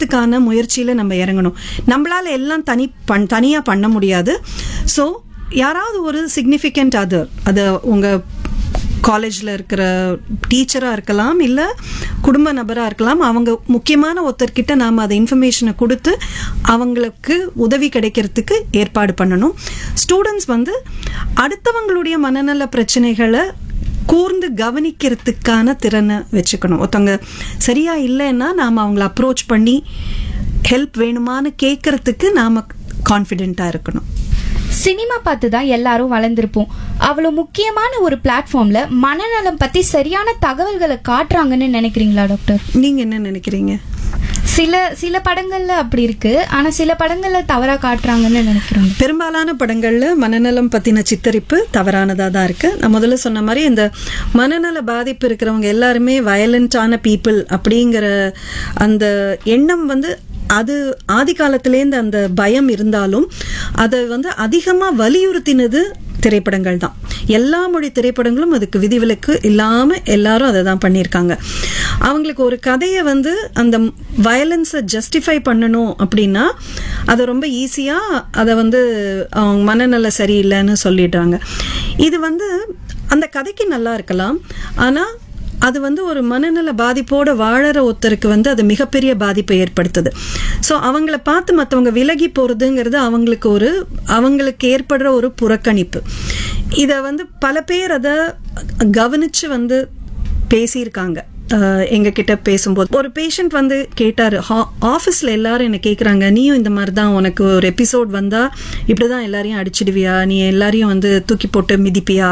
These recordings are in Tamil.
மாத்துறதுக்கான முயற்சியில நம்ம இறங்கணும் நம்மளால எல்லாம் தனி பண் தனியா பண்ண முடியாது ஸோ யாராவது ஒரு சிக்னிஃபிகண்ட் அதர் அது உங்க காலேஜில் இருக்கிற டீச்சராக இருக்கலாம் இல்லை குடும்ப நபராக இருக்கலாம் அவங்க முக்கியமான ஒருத்தர்கிட்ட நாம் அதை இன்ஃபர்மேஷனை கொடுத்து அவங்களுக்கு உதவி கிடைக்கிறதுக்கு ஏற்பாடு பண்ணணும் ஸ்டூடெண்ட்ஸ் வந்து அடுத்தவங்களுடைய மனநல பிரச்சனைகளை கூர்ந்து கவனிக்கிறதுக்கான திறனை வச்சுக்கணும் ஒருத்தவங்க சரியா இல்லைன்னா நாம் அவங்கள அப்ரோச் பண்ணி ஹெல்ப் வேணுமான்னு கேட்கறதுக்கு நாம் கான்ஃபிடென்ட்டாக இருக்கணும் சினிமா பார்த்து தான் எல்லாரும் வளர்ந்துருப்போம் அவ்வளோ முக்கியமான ஒரு பிளாட்ஃபார்ம்ல மனநலம் பத்தி சரியான தகவல்களை காட்டுறாங்கன்னு நினைக்கிறீங்களா டாக்டர் நீங்கள் என்ன நினைக்கிறீங்க சில சில படங்கள்ல அப்படி இருக்கு ஆனா சில படங்கள்ல தவறா காட்டுறாங்கன்னு நினைக்கிறோம் பெரும்பாலான படங்கள்ல மனநலம் பத்தின சித்தரிப்பு தவறானதா தான் இருக்கு நான் முதல்ல சொன்ன மாதிரி இந்த மனநல பாதிப்பு இருக்கிறவங்க எல்லாருமே வயலண்டான பீப்புள் அப்படிங்கிற அந்த எண்ணம் வந்து அது ஆதி காலத்திலேருந்து அந்த பயம் இருந்தாலும் அதை வந்து அதிகமா வலியுறுத்தினது திரைப்படங்கள் தான் எல்லா மொழி திரைப்படங்களும் அதுக்கு விதிவிலக்கு இல்லாம எல்லாரும் அதை தான் பண்ணியிருக்காங்க அவங்களுக்கு ஒரு கதையை வந்து அந்த வயலன்ஸை ஜஸ்டிஃபை பண்ணணும் அப்படின்னா அதை ரொம்ப ஈஸியா அதை வந்து அவங்க மனநல சரியில்லைன்னு சொல்லிடுறாங்க இது வந்து அந்த கதைக்கு நல்லா இருக்கலாம் ஆனா அது வந்து ஒரு மனநல பாதிப்போட வாழற ஒருத்தருக்கு வந்து அது மிகப்பெரிய பாதிப்பை ஏற்படுத்துது ஸோ அவங்கள பார்த்து மற்றவங்க விலகி போறதுங்கிறது அவங்களுக்கு ஒரு அவங்களுக்கு ஏற்படுற ஒரு புறக்கணிப்பு இதை வந்து பல பேர் அதை கவனிச்சு வந்து பேசியிருக்காங்க அஹ், எங்க கிட்ட பேசும்போது ஒரு பேஷண்ட் வந்து கேட்டாரு ஆஃபீஸில் எல்லாரும் என்ன கேட்குறாங்க நீயும் இந்த மாதிரி தான் உனக்கு ஒரு எபிசோட் வந்தா இப்படிதான் எல்லாரையும் அடிச்சிடுவியா நீ எல்லாரையும் வந்து தூக்கி போட்டு மிதிப்பியா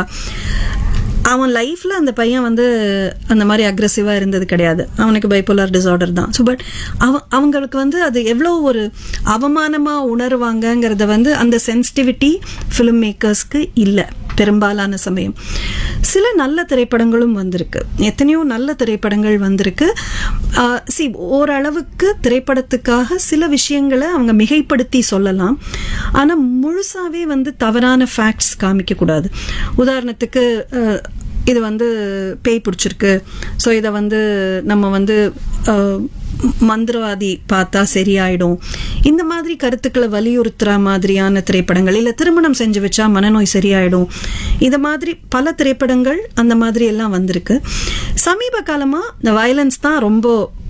அவன் லைஃப்ல அந்த பையன் வந்து அந்த மாதிரி அக்ரெசிவா இருந்தது கிடையாது அவனுக்கு பைப்போலார் டிசார்டர் தான் ஸோ பட் அவன் அவங்களுக்கு வந்து அது எவ்வளோ ஒரு அவமானமா உணர்வாங்கங்கிறத வந்து அந்த சென்சிட்டிவிட்டி ஃபிலிம் மேக்கர்ஸ்க்கு இல்லை பெரும்பாலான சமயம் சில நல்ல திரைப்படங்களும் வந்திருக்கு எத்தனையோ நல்ல திரைப்படங்கள் வந்திருக்கு சி ஓரளவுக்கு திரைப்படத்துக்காக சில விஷயங்களை அவங்க மிகைப்படுத்தி சொல்லலாம் ஆனா முழுசாவே வந்து தவறான ஃபேக்ட்ஸ் காமிக்க கூடாது உதாரணத்துக்கு அஹ், இது வந்து பேய் பிடிச்சிருக்கு ஸோ இதை வந்து நம்ம வந்து அஹ், மந்திரவாதி பார்த்தா சரியாயிடும் இந்த மாதிரி கருத்துக்களை வலியுறுத்துற மாதிரியான திரைப்படங்கள் இல்லை திருமணம் செஞ்சு வச்சா மனநோய் சரியாயிடும் இந்த மாதிரி பல திரைப்படங்கள் அந்த மாதிரி எல்லாம் வந்திருக்கு சமீப காலமா இந்த வயலன்ஸ் தான் ரொம்ப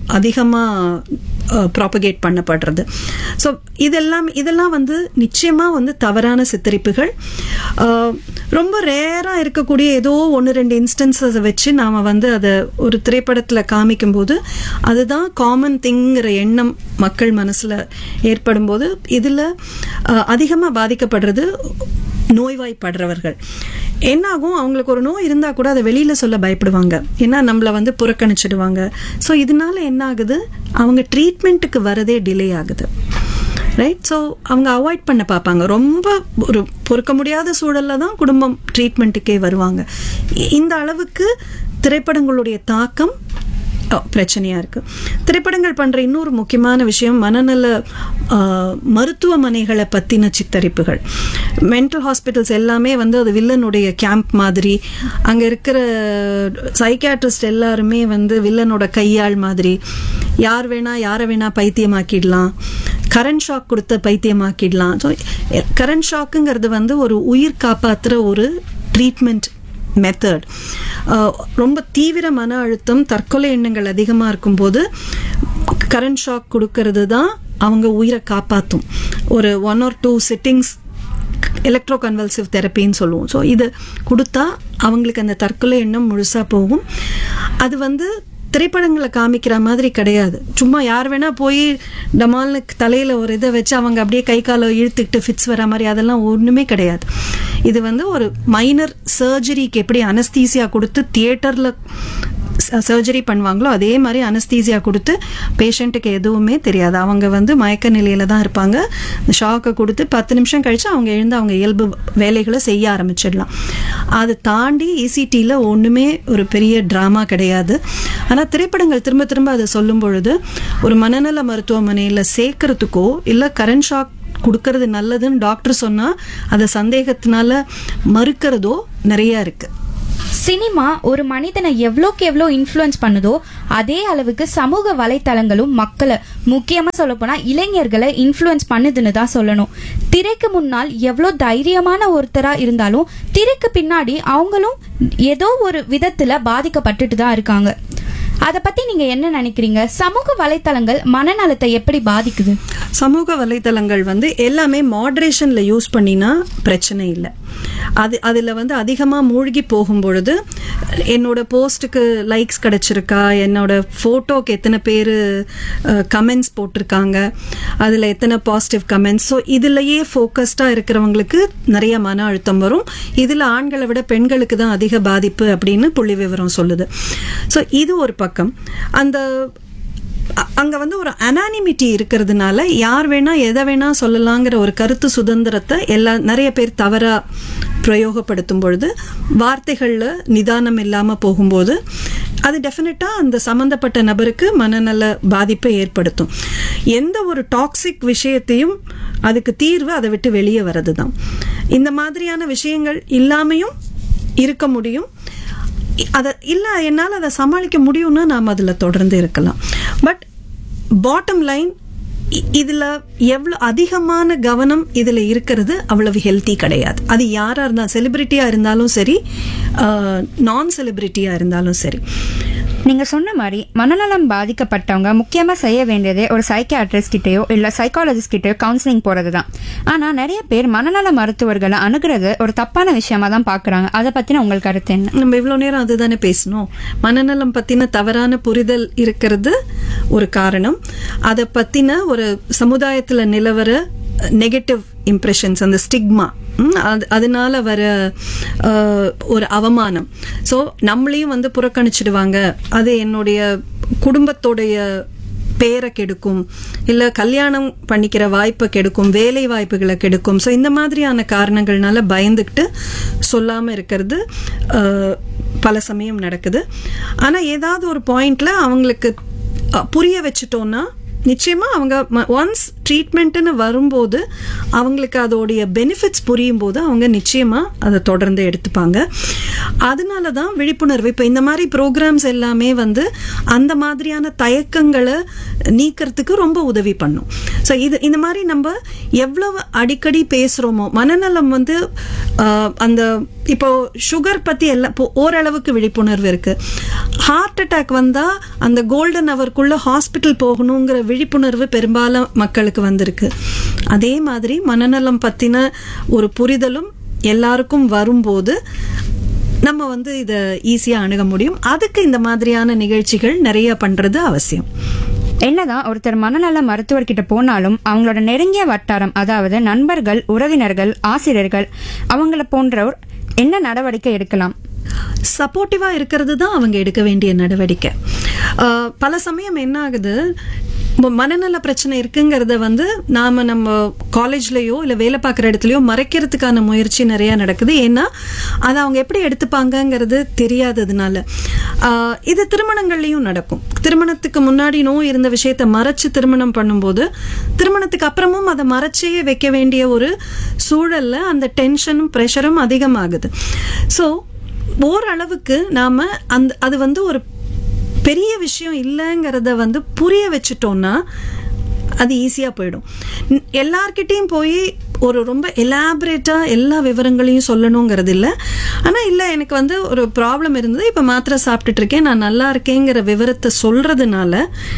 அதிகமாக ப்ராபகேட் பண்ணப்படுறது ஸோ இதெல்லாம் இதெல்லாம் வந்து நிச்சயமாக வந்து தவறான சித்தரிப்புகள் அஹ், ரொம்ப ரேராக இருக்கக்கூடிய ஏதோ ஒன்று ரெண்டு இன்ஸ்டன்ஸை வச்சு நாம் வந்து அதை ஒரு திரைப்படத்தில் காமிக்கும்போது அதுதான் காமன் திங்கிற எண்ணம் மக்கள் மனசில் ஏற்படும் போது இதில் அதிகமாக பாதிக்கப்படுறது நோய்வாய்ப்படுறவர்கள் என்னாகும் அவங்களுக்கு ஒரு நோய் இருந்தால் கூட அதை வெளியில் சொல்ல பயப்படுவாங்க ஏன்னா நம்மளை வந்து புறக்கணிச்சிடுவாங்க ஸோ இதனால என்ன ஆகுது அவங்க ட்ரீட்மெண்ட்டுக்கு வரதே டிலே ஆகுது ரைட் ஸோ அவங்க அவாய்ட் பண்ண பார்ப்பாங்க ரொம்ப ஒரு பொறுக்க முடியாத சூழல்ல தான் குடும்பம் ட்ரீட்மெண்ட்டுக்கே வருவாங்க இ- இந்த அளவுக்கு திரைப்படங்களுடைய தாக்கம் அ, பிரச்சனையா இருக்கு திரைப்படங்கள் பண்ற இன்னொரு முக்கியமான விஷயம் மனநல ஆ, மருத்துவமனைகளை பத்தின சித்தரிப்புகள் மென்டல் ஹாஸ்பிட்டல்ஸ் எல்லாமே வந்து அது வில்லனுடைய கேம்ப் மாதிரி அங்க இருக்கிற சைக்காட்ரிஸ்ட் எல்லாருமே வந்து வில்லனோட கையாள் மாதிரி யார் வேணா யாரை வேணா பைத்தியமாக்கிடலாம் கரண்ட் ஷாக் கொடுத்த பைத்தியமாக்கிடலாம் ஸோ கரண்ட் ஷாக்குங்கிறது வந்து ஒரு உயிர் காப்பாத்துற ஒரு ட்ரீட்மெண்ட் மெத்தட் ரொம்ப தீவிர மன அழுத்தம் தற்கொலை எண்ணங்கள் அதிகமாக இருக்கும்போது கரண்ட் ஷாக் கொடுக்கறது தான் அவங்க உயிரை காப்பாற்றும் ஒரு one or two sittings electro convulsive தெரப்பின்னு சொல்லுவோம் ஸோ இது கொடுத்தா அவங்களுக்கு அந்த தற்கொலை எண்ணம் முழுசாக போகும் அது வந்து திரைப்படங்களை காமிக்கிற மாதிரி கிடையாது சும்மா யார் வேணா போய் டமால்னு தலையில ஒரு இதை வச்சு அவங்க அப்படியே கை காலை இழுத்துக்கிட்டு ஃபிட்ஸ் வர மாதிரி அதெல்லாம் ஒண்ணுமே கிடையாது இது வந்து ஒரு மைனர் சர்ஜரிக்கு எப்படி அனஸ்தீசியா கொடுத்து தியேட்டர்ல சர்ஜரி பண்ணுவாங்களோ அதே மாதிரி அனஸ்தீசியா கொடுத்து பேஷண்ட்டுக்கு எதுவுமே தெரியாது அவங்க வந்து மயக்க நிலையில தான் இருப்பாங்க ஷாக்கை கொடுத்து பத்து நிமிஷம் கழிச்சு அவங்க எழுந்து அவங்க இயல்பு வேலைகளை செய்ய ஆரம்பிச்சிடலாம் அதை தாண்டி இசிடியில் ஒன்றுமே ஒரு பெரிய ட்ராமா கிடையாது ஆனால் திரைப்படங்கள் திரும்ப திரும்ப அதை சொல்லும் பொழுது ஒரு மனநல மருத்துவமனையில் சேர்க்கறதுக்கோ இல்லை கரண்ட் ஷாக் கொடுக்கறது நல்லதுன்னு டாக்டர் சொன்னால் அதை சந்தேகத்தினால மறுக்கிறதோ நிறைய இருக்குது சினிமா ஒரு மனிதனை எவ்வளோக்கு எவ்வளோ இன்ஃப்ளூயன்ஸ் பண்ணுதோ அதே அளவுக்கு சமூக வலைத்தளங்களும் மக்களை முக்கியமாக சொல்லப்போனா இளைஞர்களை இன்ஃப்ளூயன்ஸ் பண்ணுதுன்னு தான் சொல்லணும் திரைக்கு முன்னால் எவ்வளோ தைரியமான ஒருத்தரா இருந்தாலும் திரைக்கு பின்னாடி அவங்களும் ஏதோ ஒரு விதத்துல பாதிக்கப்பட்டுட்டு தான் இருக்காங்க அதை பத்தி நீங்க என்ன நினைக்கிறீங்க சமூக வலைத்தளங்கள் மனநலத்தை எப்படி பாதிக்குது சமூக வலைத்தளங்கள் வந்து எல்லாமே மாட்ரேஷனில் யூஸ் பண்ணினா பிரச்சனை இல்லை அது அதில் வந்து அதிகமாக மூழ்கி போகும் பொழுது என்னோட போஸ்ட்டுக்கு லைக்ஸ் கிடச்சிருக்கா என்னோட ஃபோட்டோக்கு எத்தனை பேர் கமெண்ட்ஸ் போட்டிருக்காங்க அதில் எத்தனை பாசிட்டிவ் கமெண்ட்ஸ் ஸோ இதுலேயே ஃபோக்கஸ்டாக இருக்கிறவங்களுக்கு நிறைய மன அழுத்தம் வரும் இதில் ஆண்களை விட பெண்களுக்கு தான் அதிக பாதிப்பு அப்படின்னு புள்ளி விவரம் சொல்லுது ஸோ இது ஒரு பக்கம் அந்த அ- அங்க வந்து ஒரு அனானிமிட்டி இருக்கிறதுனால யார் வேணா எதை வேணா சொல்லலாங்கிற ஒரு கருத்து சுதந்திரத்தை எல்லா நிறைய பேர் தவறா பிரயோகப்படுத்தும் பொழுது வார்த்தைகள்ல நிதானம் இல்லாம போகும்போது அது டெஃபினட்டா அந்த சம்பந்தப்பட்ட நபருக்கு மனநல பாதிப்பை ஏற்படுத்தும் எந்த ஒரு டாக்ஸிக் விஷயத்தையும் அதுக்கு தீர்வு அதை விட்டு வெளியே வர்றது தான் இந்த மாதிரியான விஷயங்கள் இல்லாமையும் இருக்க முடியும் அதை இல்லை என்னால் அதை சமாளிக்க முடியும்னா நாம் அதில் தொடர்ந்து இருக்கலாம் பட் பாட்டம் லைன் இதில் எவ்வளோ அதிகமான கவனம் இதில் இருக்கிறது அவ்வளவு ஹெல்த்தி கிடையாது அது யாராக இருந்தாலும் செலிபிரிட்டியாக இருந்தாலும் சரி நான் செலிபிரிட்டியாக இருந்தாலும் சரி நீங்க சொன்ன மாதிரி மனநலம் பாதிக்கப்பட்டவங்க முக்கியமா செய்ய வேண்டியதே ஒரு சைக்கியாட்ரிஸ்ட் கிட்டயோ இல்ல சைக்காலஜிஸ்ட் கிட்டயோ கவுன்சிலிங் போறது தான் ஆனா நிறைய பேர் மனநல மருத்துவர்களை அணுகிறது ஒரு தப்பான விஷயமா தான் பாக்குறாங்க அதை பத்தின உங்கள் கருத்து என்ன நம்ம இவ்வளோ நேரம் அதுதானே பேசணும் மனநலம் பற்றின தவறான புரிதல் இருக்கிறது ஒரு காரணம் அதை பற்றின ஒரு சமுதாயத்தில் நிலவர நெகட்டிவ் இம்ப்ரெஷன்ஸ் அந்த ஸ்டிக்மா அது அதனால வர அஹ், ஒரு அவமானம் ஸோ நம்மளையும் வந்து புறக்கணிச்சிடுவாங்க அது என்னுடைய குடும்பத்தோடைய பேரை கெடுக்கும் இல்லை கல்யாணம் பண்ணிக்கிற வாய்ப்பை கெடுக்கும் வேலை வாய்ப்புகளை கெடுக்கும் ஸோ இந்த மாதிரியான காரணங்கள்னால பயந்துக்கிட்டு சொல்லாமல் இருக்கிறது அஹ், பல சமயம் நடக்குது ஆனால் ஏதாவது ஒரு பாயிண்ட்ல அவங்களுக்கு அஹ், புரிய வச்சுட்டோன்னா நிச்சயமா அவங்க ஒன்ஸ் ட்ரீட்மெண்ட்டுன்னு வரும்போது அவங்களுக்கு அதோடைய பெனிஃபிட்ஸ் புரியும் போது அவங்க நிச்சயமா அதை தொடர்ந்து எடுத்துப்பாங்க அதனால தான் விழிப்புணர்வு இப்போ இந்த மாதிரி ப்ரோக்ராம்ஸ் எல்லாமே வந்து அந்த மாதிரியான தயக்கங்களை நீக்கிறதுக்கு ரொம்ப உதவி பண்ணும் ஸோ இது இந்த மாதிரி நம்ம எவ்வளவு அடிக்கடி பேசுகிறோமோ மனநலம் வந்து ஆஹ், அந்த இப்போ சுகர் பற்றி எல்லாம் இப்போ ஓரளவுக்கு விழிப்புணர்வு இருக்கு ஹார்ட் அட்டாக் வந்தால் அந்த கோல்டன் அவருக்குள்ள ஹாஸ்பிட்டல் போகணுங்கிற விழிப்புணர்வு பெரும்பாலும் மக்களுக்கு வந்திருக்கு அதே மாதிரி மனநலம் பற்றின ஒரு புரிதலும் எல்லாருக்கும் வரும்போது நம்ம வந்து இதை ஈஸியாக அணுக முடியும் அதுக்கு இந்த மாதிரியான நிகழ்ச்சிகள் நிறைய பண்ணுறது அவசியம் என்னதான் ஒருத்தர் மனநல மருத்துவர்கிட்ட போனாலும் அவங்களோட நெருங்கிய வட்டாரம் அதாவது நண்பர்கள் உறவினர்கள் ஆசிரியர்கள் அவங்கள போன்றோர் என்ன நடவடிக்கை எடுக்கலாம் சப்போர்ட்டிவாக இருக்கிறது தான் அவங்க எடுக்க வேண்டிய நடவடிக்கை ஆஹ் பல சமயம் என்ன ஆகுது இப்போ மனநல பிரச்சனை இருக்குங்கிறத வந்து நாம் நம்ம காலேஜ்லேயோ இல்லை வேலை பார்க்குற இடத்துலையோ மறைக்கிறதுக்கான முயற்சி நிறையா நடக்குது ஏன்னா அதை அவங்க எப்படி எடுத்துப்பாங்கங்கிறது தெரியாததுனால ஆஹ் இது திருமணங்கள்லையும் நடக்கும் திருமணத்துக்கு முன்னாடி நோய் இருந்த விஷயத்தை மறைச்சு திருமணம் பண்ணும்போது திருமணத்துக்கு அப்புறமும் அதை மறைச்சே வைக்க வேண்டிய ஒரு சூழல்ல அந்த டென்ஷனும் ப்ரெஷரும் அதிகமாகுது ஸோ ஓரளவுக்கு நாம அந்த அது வந்து ஒரு பெரிய விஷயம் இல்லைங்கிறத வந்து புரிய வச்சுட்டோம்னா அது ஈஸியாக போயிடும் ந- எல்லார்கிட்டயும் போய் ஒரு ரொம்ப எலாபரேட்டாக எல்லா விவரங்களையும் சொல்லணுங்கிறது இல்லை ஆனால் இல்லை எனக்கு வந்து ஒரு ப்ராப்ளம் இருந்தது இப்போ மாத்திரை சாப்பிட்டுட்டு இருக்கேன் நான் நல்லா இருக்கேங்கிற விவரத்தை சொல்கிறதுனால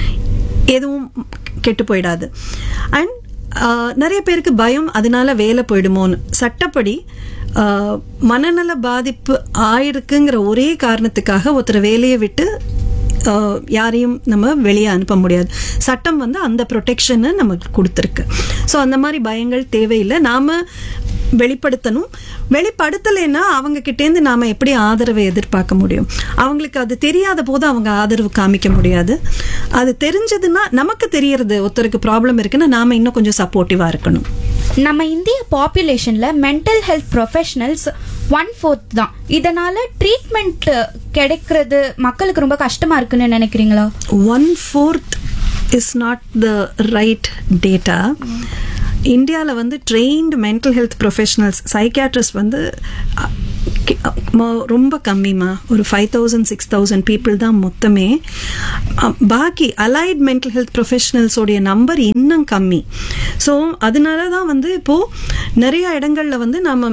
எதுவும் கெட்டு போயிடாது அண்ட் நிறைய பேருக்கு பயம் அதனால வேலை போயிடுமோன்னு சட்டப்படி ஆஹ், மனநல பாதிப்பு ஆயிருக்குங்கிற ஒரே காரணத்துக்காக ஒருத்தர் வேலையை விட்டு ஆஹ், யாரையும் நம்ம வெளியே அனுப்ப முடியாது சட்டம் வந்து அந்த ப்ரொடெக்ஷனை நமக்கு கொடுத்துருக்கு ஸோ அந்த மாதிரி பயங்கள் தேவையில்லை நாம வெளிப்படுத்தணும் வெளிப்படுத்தலைன்னா அவங்க கிட்டேருந்து நாம எப்படி ஆதரவை எதிர்பார்க்க முடியும் அவங்களுக்கு அது தெரியாத போது அவங்க ஆதரவு காமிக்க முடியாது அது தெரிஞ்சதுன்னா நமக்கு தெரியறது ஒருத்தருக்கு ப்ராப்ளம் இருக்குன்னா நாம இன்னும் கொஞ்சம் சப்போர்ட்டிவா இருக்கணும் நம்ம இந்திய பாப்புலேஷன்ல mental health professionals one fourth தான் இதனால ட்ரீட்மெண்ட் கிடைக்கிறது மக்களுக்கு ரொம்ப கஷ்டமா இருக்குன்னு நினைக்கிறீங்களா one fourth is not the right data இந்தியாவில் வந்து trained mental health professionals psychiatrist வந்து அ, கி- ம- ரொம்ப கம்மிமா ஒரு five thousand six thousand people தான் மொத்தமே அ, பாக்கி அலைட் மென்டல் ஹெல்த் ப்ரொஃபஷனல்ஸோடைய நம்பர் இன்னும் கம்மி ஸோ அதனால தான் வந்து இப்போது நிறைய இடங்கள்ல வந்து நம்ம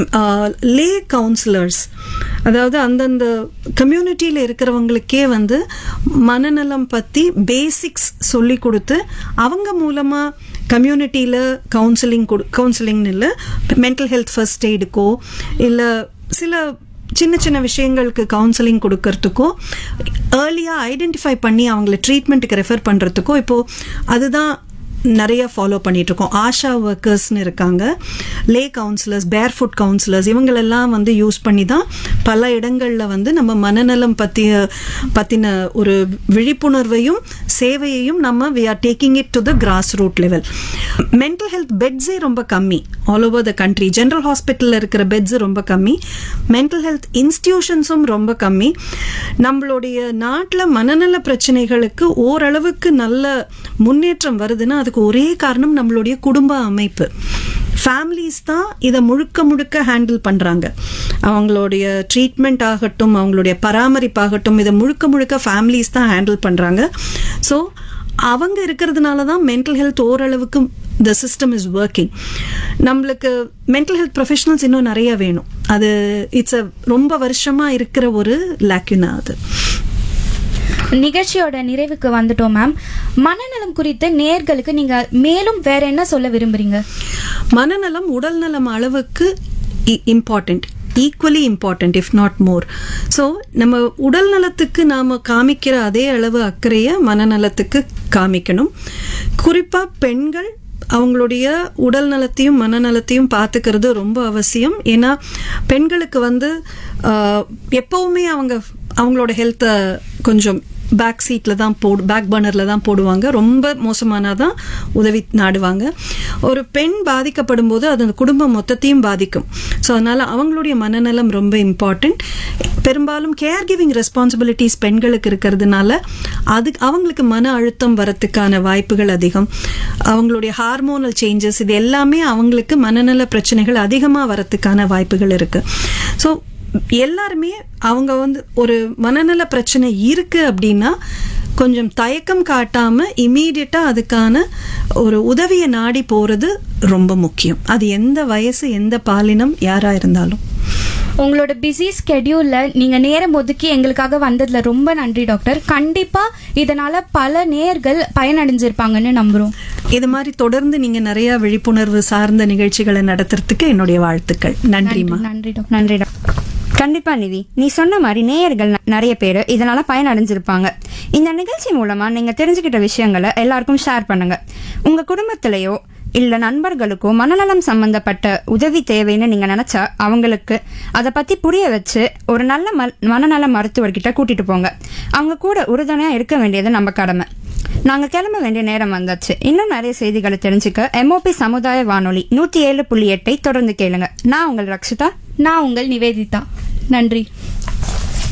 லே கவுன்சிலர்ஸ் அதாவது அந்தந்த கம்யூனிட்டியில் இருக்கிறவங்களுக்கே வந்து மனநலம் பற்றி பேசிக்ஸ் சொல்லி கொடுத்து அவங்க மூலமாக கம்யூனிட்டியில் கவுன்சிலிங் கொடு கவுன்சிலிங்னு இல்லை மென்டல் ஹெல்த் ஃபர்ஸ்ட் எய்டுக்கோ இல்லை சில சின்ன சின்ன விஷயங்களுக்கு கவுன்சிலிங் கொடுக்கறதுக்கோ ஏர்லியாக ஐடென்டிஃபை பண்ணி அவங்கள ட்ரீட்மெண்ட்டுக்கு ரெஃபர் பண்ணுறதுக்கோ இப்போது அதுதான் நிறைய ஃபாலோ பண்ணிட்டு இருக்கோம் ஆஷா ஒர்க்கர்ஸ்னு இருக்காங்க lay counsellors barefoot counsellors இவங்களெல்லாம் வந்து யூஸ் பண்ணி தான் பல இடங்களில் வந்து நம்ம மனநலம் பற்றிய பற்றின ஒரு விழிப்புணர்வையும் சேவையையும் நம்ம we are taking it to the grass root level mental health பெட்ஸே ரொம்ப கம்மி all over the country general ஹாஸ்பிட்டலில் இருக்கிற பெட்ஸ் ரொம்ப கம்மி மென்டல் ஹெல்த் இன்ஸ்டிடியூஷன்ஸும் ரொம்ப கம்மி நம்மளுடைய நாட்டில் மனநல பிரச்சனைகளுக்கு ஓரளவுக்கு நல்ல முன்னேற்றம் வருதுன்னா அதுக்கு ஒரே காரணம் நம்மளுடைய குடும்ப அமைப்பு ஃபேமிலிஸ் தான் இதை முழுக்க முழுக்க ஹேண்டில் பண்ணுறாங்க அவங்களுடைய ட்ரீட்மெண்ட் ஆகட்டும் அவங்களுடைய பராமரிப்பாகட்டும் இதை முழுக்க முழுக்க ஃபேமிலிஸ் தான் ஹேண்டில் பண்ணுறாங்க ஸோ அவங்க இருக்கிறதுனால தான் மென்டல் ஹெல்த் ஓரளவுக்கு த சிஸ்டம் இஸ் ஒர்க்கிங் நம்மளுக்கு மென்டல் ஹெல்த் ப்ரொஃபஷனல்ஸ் இன்னும் நிறைய வேணும் அது இட்ஸ் அ ரொம்ப வருஷமாக இருக்கிற ஒரு லேக்யூனா அது நிகழ்ச்சியோட நிறைவுக்கு வந்துட்டோம் மேம் மனநலம் குறித்து நேர்களுக்கு நீங்க மேலும் வேற என்ன சொல்ல விரும்புறீங்க மனநலம் உடல் நலம் அளவுக்கு important equally important if not more so நம்ம உடல் நலத்துக்கு நாம் காமிக்கிற அதே அளவு அக்கறையை மனநலத்துக்கு காமிக்கணும் குறிப்பாக பெண்கள் அவங்களுடைய உடல் நலத்தையும் மனநலத்தையும் பார்த்துக்கிறது ரொம்ப அவசியம் ஏன்னா பெண்களுக்கு வந்து ஆஹ், எப்பவுமே அவங்க அவங்களோட ஹெல்த்தை கொஞ்சம் பேக் சீட்டில் தான் போடு பேக் பர்னரில் தான் போடுவாங்க ரொம்ப மோசமானால் தான் உதவி நாடுவாங்க ஒரு பெண் பாதிக்கப்படும் போது அது அந்த குடும்பம் மொத்தத்தையும் பாதிக்கும் ஸோ அதனால் அவங்களுடைய மனநலம் ரொம்ப இம்பார்ட்டண்ட் பெரும்பாலும் கேர் கிவிங் ரெஸ்பான்சிபிலிட்டிஸ் பெண்களுக்கு இருக்கிறதுனால அது அவங்களுக்கு மன அழுத்தம் வரத்துக்கான வாய்ப்புகள் அதிகம் அவங்களுடைய ஹார்மோனல் சேஞ்சஸ் இது எல்லாமே அவங்களுக்கு மனநல பிரச்சனைகள் அதிகமாக வரத்துக்கான வாய்ப்புகள் இருக்குது ஸோ எல்லாருமே அவங்க வந்து ஒரு மனநல பிரச்சனை இருக்கு அப்படின்னா கொஞ்சம் தயக்கம் காட்டாம இமீடியட்டா அதுக்கான ஒரு உதவியை நாடி போறது ரொம்ப முக்கியம் அது எந்த வயசு எந்த பாலினம் யாரா இருந்தாலும் உங்களோட பிஸி ஸ்கெடியூல்ல நீங்க நேரம் ஒதுக்கி எங்களுக்காக வந்ததுல ரொம்ப நன்றி டாக்டர் கண்டிப்பா இதனால பல நேர்கள் பயனடைஞ்சிருப்பாங்கன்னு நம்புறோம் இது மாதிரி தொடர்ந்து நீங்க நிறைய விழிப்புணர்வு சார்ந்த நிகழ்ச்சிகளை நடத்துறதுக்கு என்னுடைய வாழ்த்துக்கள் நன்றிமா நன்றி டாக்டர் நன்றி டாக்டர் கண்டிப்பா நிவி நீ சொன்ன மாதிரி நேயர்கள் ந- நிறைய பேர் இதனால பயனடைஞ்சிருப்பாங்க இந்த நிகழ்ச்சி மூலமா நீங்க தெரிஞ்சுக்கிட்ட விஷயங்களை எல்லாருக்கும் ஷேர் பண்ணுங்க உங்க குடும்பத்திலேயோ இல்ல நண்பர்களுக்கோ மனநலம் சம்பந்தப்பட்ட உதவி தேவைன்னு நீங்க நினைச்சா அவங்களுக்கு அதை பத்தி புரிய வச்சு ஒரு நல்ல ம- மனநல மருத்துவர்கிட்ட கூட்டிட்டு போங்க அவங்க கூட உறுதுணையா இருக்க வேண்டியது நம்ம கடமை நாங்க கிளம்ப வேண்டிய நேரம் வந்தாச்சு இன்னும் நிறைய செய்திகளை தெரிஞ்சுக்க எம்ஓபி சமுதாய வானொலி நூத்தி ஏழு புள்ளி எட்டை தொடர்ந்து கேளுங்க நான் உங்கள் ரக்ஷிதா நான் உங்கள் நிவேதிதா நன்றி